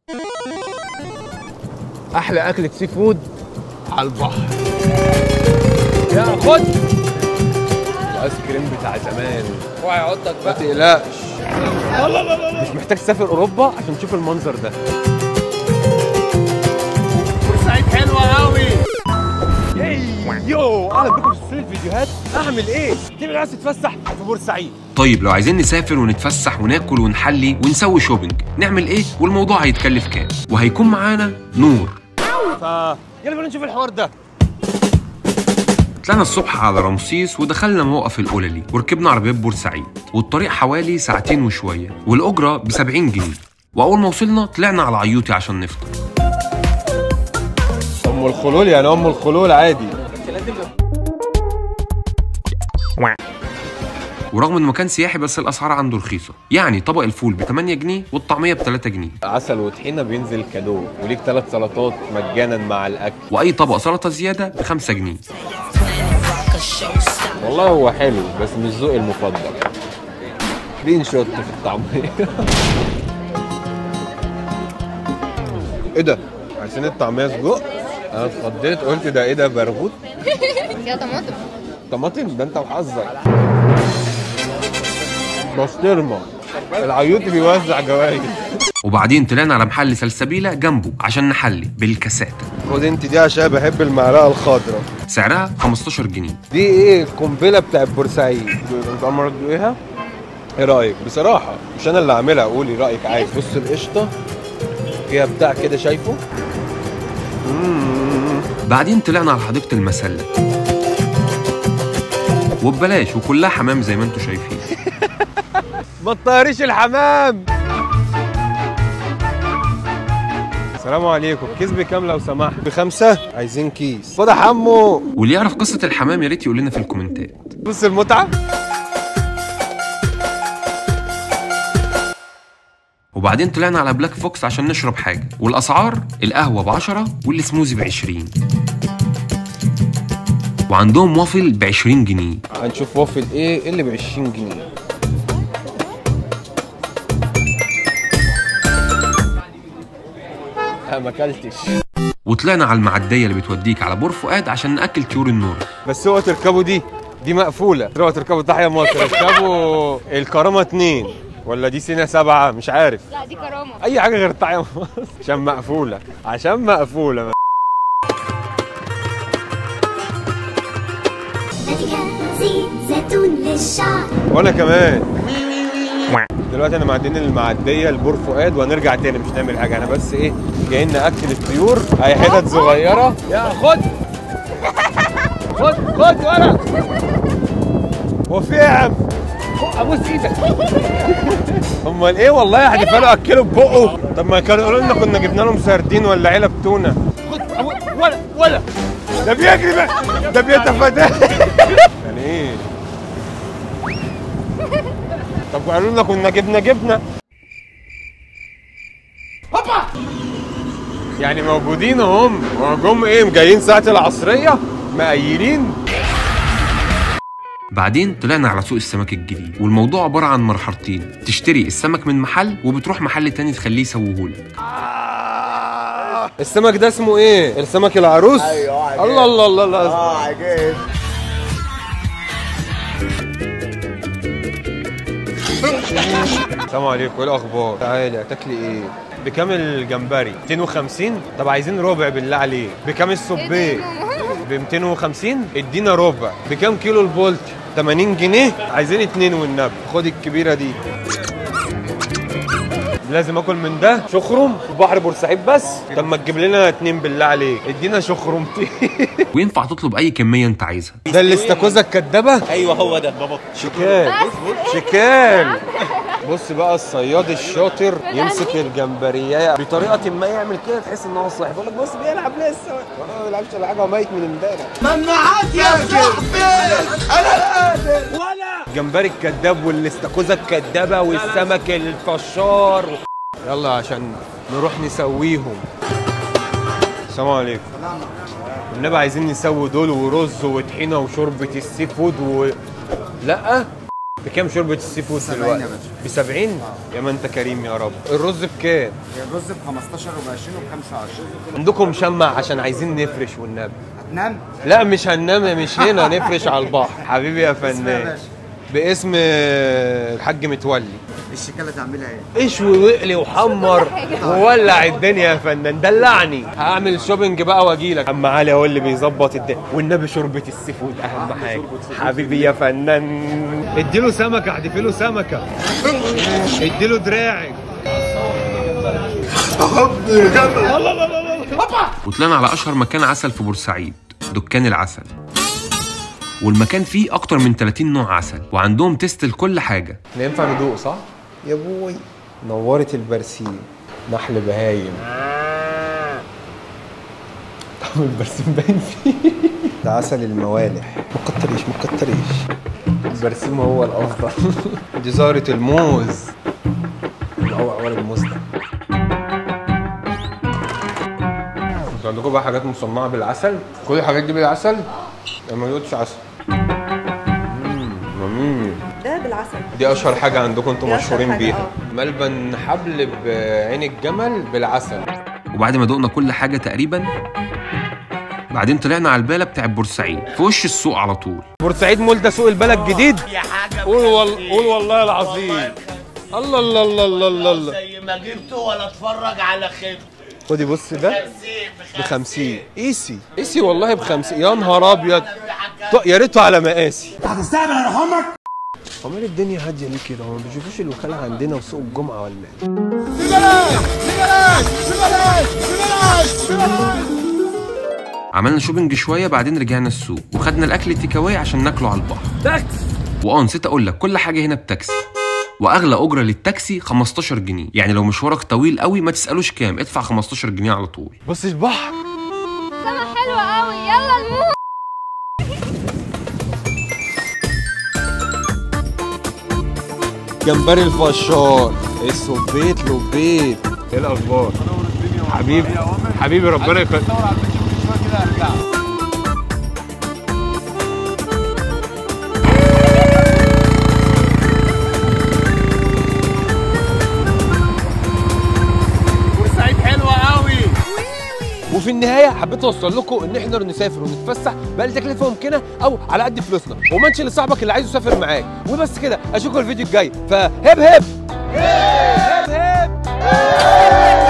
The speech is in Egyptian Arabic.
احلى اكله سي فود على البحر يا خد الايس كريم بتاع زمان اوعى يعضك ما بقى تقلقش مش محتاج تسافر اوروبا عشان تشوف المنظر ده بورسعيد حلوه قوي يو اهلا بكم في سلسله فيديوهات اعمل ايه؟ تبقى عايز تتفسح في بورسعيد طيب لو عايزين نسافر ونتفسح وناكل ونحلي ونسوي شوبينج نعمل ايه والموضوع هيتكلف كام وهيكون معانا نور ف يلا بينا نشوف الحوار ده طلعنا الصبح على رمسيس ودخلنا موقف القللي وركبنا عربيات بورسعيد والطريق حوالي ساعتين وشويه والاجره ب 70 جنيه واول ما وصلنا طلعنا على عيوطي عشان نفطر ام الخلول يعني ام الخلول عادي ورغم انه مكان سياحي بس الاسعار عنده رخيصه يعني طبق الفول ب 8 جنيه والطعميه ب 3 جنيه عسل وطحينه بينزل كادو وليك ثلاث سلطات مجانا مع الاكل واي طبق سلطه زياده ب 5 جنيه والله هو حلو بس مش ذوقي المفضل كلين شوت في الطعميه ايه ده عايزين الطعميه سجق انا اتخضيت قلت ده ايه ده برغوت فيها طماطم طماطم ده انت وحظك بسطرمه العيوطي بيوزع جوايز وبعدين طلعنا على محل سلسبيله جنبه عشان نحلي بالكاسات خد انت دي عشان بحب المعلقه الخضراء سعرها 15 جنيه دي ايه القنبله بتاعت بورسعيد انت اول مره تدوقيها ايه رايك بصراحه مش انا اللي عاملها قولي رايك عادي بص القشطه فيها بتاع كده شايفه مم. بعدين طلعنا على حديقه المسله وببلاش وكلها حمام زي ما انتم شايفين ما تطيريش الحمام السلام عليكم كيس بكام لو سمحت بخمسة عايزين كيس خد يا حمو واللي يعرف قصه الحمام يا ريت يقول لنا في الكومنتات بص المتعة وبعدين طلعنا على بلاك فوكس عشان نشرب حاجه والاسعار القهوه ب 10 والسموزي ب 20 وعندهم وافل ب 20 جنيه هنشوف وافل ايه اللي ب 20 جنيه لا ما اكلتش وطلعنا على المعديه اللي بتوديك على بور فؤاد عشان ناكل طيور النور بس هو تركبوا دي دي مقفولة تروحوا تركبوا تحيا مصر اركبوا الكرامة اتنين ولا دي سنة سبعة مش عارف لا دي كرامه أي حاجة غير تحيا مصر عشان مقفولة عشان مقفولة زيت زيتون للشعر وأنا كمان دلوقتي انا معديين المعديه لبور فؤاد وهنرجع تاني مش نعمل حاجه انا بس ايه جايين ناكل الطيور اي حتت صغيره يا خد خد خد ورا هو في ايه يا عم ابوس ايدك امال ايه والله هتفعلوا اكلوا ببقه طب ما كانوا يقولوا لنا كنا جبنا لهم سردين ولا علب تونه خد أبو- ولا ولا ده بيجري بقى ده بيتفادى يعني ايه طب قالوا لنا كنا جبنا جبنه هوبا يعني موجودين هم جم ايه جايين ساعه العصريه مقيلين بعدين طلعنا على سوق السمك الجديد والموضوع عباره عن مرحلتين تشتري السمك من محل وبتروح محل تاني تخليه يسويهولك السمك ده اسمه ايه السمك العروس ايوه الله الله الله الله اه عجيب السلام عليكم ايه الاخبار تعالي هتاكلي ايه بكام الجمبري 250 طب عايزين ربع بالله عليك بكام السبيط ب 250 ادينا ربع بكام كيلو البولت 80 جنيه عايزين اتنين والنبي خد الكبيره دي لازم اكل من ده شخرم في بحر بورسعيد بس طب ما تجيب لنا اتنين بالله عليك ادينا شخرمتين وينفع تطلب اي كميه انت عايزها ده الاستاكوزا الكدابه ايوه هو ده بابا شكال شكال بص بقى الصياد الشاطر يمسك الجمبريه بطريقه ما يعمل كده تحس ان هو صاحي يقول لك بص بيلعب لسه ولا ما بيلعبش ولا حاجه هو ميت من امبارح الجمبري الكداب والاستاكوزا الكدابه والسمك الفشار يلا عشان نروح نسويهم السلام عليكم والنبي عايزين نسوي دول ورز وطحينه وشوربه السي فود و لا بكام شوربه السي فود 70 دلوقتي يا ب 70 يا ما انت كريم يا رب الرز بكام الرز ب 15 وب 20 وب 25 عندكم شمع عشان عايزين نفرش والنبي هتنام لا مش هننام مش هنا نفرش على البحر حبيبي يا اسمها يا فنان باشا. باسم الحاج متولي الشيكاله تعملها ايه؟ اشوي واقلي وحمر وولع الدنيا يا فنان دلعني هعمل شوبينج بقى واجي لك عم علي هو اللي بيظبط الدنيا والنبي شوربه السي فود اهم حاجه حبيبي يا فنان اديله سمكه احذفي له سمكه اديله دراعك وطلعنا على اشهر مكان عسل في بورسعيد دكان العسل والمكان فيه اكتر من 30 نوع عسل وعندهم تيست لكل حاجه احنا ينفع ندوق صح؟ يا بوي نورت البرسيم نحل بهايم طعم البرسيم باين فيه ده عسل الموالح ما تكتريش ما تكتريش البرسيم هو الافضل دي زهرة الموز هو اول الموز ده انتوا عندكم بقى حاجات مصنعة بالعسل كل الحاجات دي بالعسل انا ما دوقتش عسل مم، جميل ده بالعسل دي اشهر حاجه عندكم انتم دي أشهر مشهورين حاجة، بيها آه. ملبن حبل بعين الجمل بالعسل وبعد ما دقنا كل حاجه تقريبا بعدين طلعنا على البالة بتاع بورسعيد في وش السوق على طول بورسعيد مول ده سوق البلد جديد قول وال... قول والله العظيم الله الله الله الله الله الله زي ما جبته ولا اتفرج على خيبته خدي بص ده ب 50 ايسي ايسي والله ب 50 يا نهار ابيض ط- يا ريته على مقاسي هتستقبل يا رحمك عمال الدنيا هاديه ليه كده هو ما بيشوفوش الوكاله عندنا وسوق الجمعه ولا ايه عملنا شوبنج شويه بعدين رجعنا السوق وخدنا الاكل تيك اواي عشان ناكله على البحر تاكس واه نسيت اقول لك كل حاجه هنا بتاكسي واغلى اجره للتاكسي 15 جنيه يعني لو مشوارك طويل قوي ما تسالوش كام ادفع 15 جنيه على طول بص البحر سما حلوة قوي يلا نموت جمبري الفشار السوبيت لوبيت ايه الاخبار حبيبي حبيبي ربنا يخليك بورسعيد حلوه قوي وفي النهايه حبيت اوصل لكم ان احنا نسافر ونتفسح باقل تكلفه ممكنه او على قد فلوسنا وما تشيل لصاحبك اللي عايزه يسافر معاك وبس كده اشوفكم الفيديو الجاي فهب هب هب هب